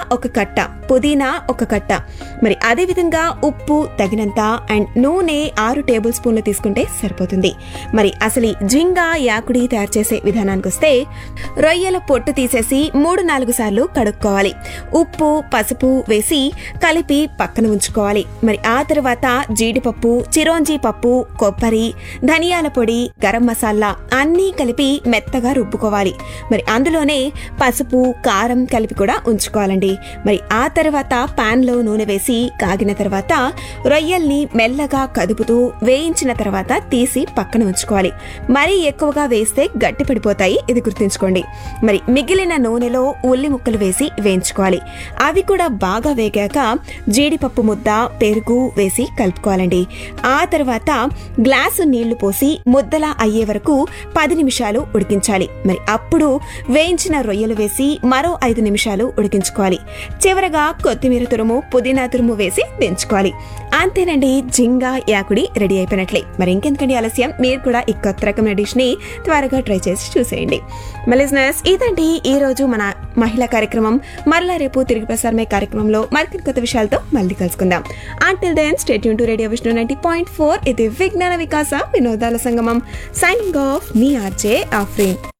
ఒక కట్ట పుదీనా ఒక కట్ట మరి అదే విధంగా ఉప్పు తగినంత అండ్ నూనె ఆరు టేబుల్ స్పూన్లు తీసుకుంటే సరిపోతుంది మరి అసలు ఈ జింగా యాకుడి తయారు చేసే విధానానికి వస్తే రొయ్యల పొట్టు తీసేసి మూడు నాలుగు సార్లు కడుక్కోవాలి ఉప్పు పసుపు వేసి కలిపి పక్కన ఉంచుకోవాలి మరి ఆ తర్వాత జీడిపప్పు చిరోంజీ పప్పు కొబ్బరి ధనియాల పొడి గరం మసాలా అన్నీ కలిపి మెత్తగా రుబ్బుకోవాలి మరి అందులోనే పసుపు కారం కలిపి కూడా ఉంచుకోవాలండి మరి ఆ తర్వాత పాన్ లో నూనె వేసి కాగిన తర్వాత రొయ్యల్ని మెల్లగా కదుపుతూ వేయించిన తర్వాత తీసి పక్కన ఉంచుకోవాలి మరీ ఎక్కువగా వేస్తే గట్టి పడిపోతాయి ఇది గుర్తుంచుకోండి మరి మిగిలిన నూనెలో ఉల్లి ముక్కలు వేసి వేయించుకోవాలి అవి కూడా బాగా వేగాక జీడిపప్పు ముద్ద పెరుగు వేసి కలుపుకోవాలండి ఆ తర్వాత గ్లాసు నీళ్లు పోసి ముద్దలా అయ్యే వరకు పది నిమిషాలు ఉడికించాలి మరి అప్పుడు వేయించిన రొయ్యలు వేసి మరో ఐదు నిమిషాలు ఉడికించుకోవాలి చివరగా కొత్తిమీర తురుము పుదీనా తురుము వేసి దించుకోవాలి అంతేనండి జింగా యాకుడి రెడీ అయిపోయినట్లే మరి ఇంకెందుకండి ఆలస్యం మీరు కూడా ఈ కొత్త రకమైన డిష్ ని త్వరగా ట్రై చేసి చూసేయండి మలిజినర్స్ ఇదండి ఈ రోజు మన మహిళా కార్యక్రమం మరలా రేపు తిరిగి ప్రసారమే కార్యక్రమంలో మరికొన్ని కొత్త విషయాలతో మళ్ళీ కలుసుకుందాం అంటిల్ దెన్ స్టేట్ యూన్ to radio Vishnu ninety point four ఇది విజ్ఞాన వికాస వినోదాల సంగమం సైనింగ్ ఆఫ్ మీ ఆర్జే ఆఫ్రీన్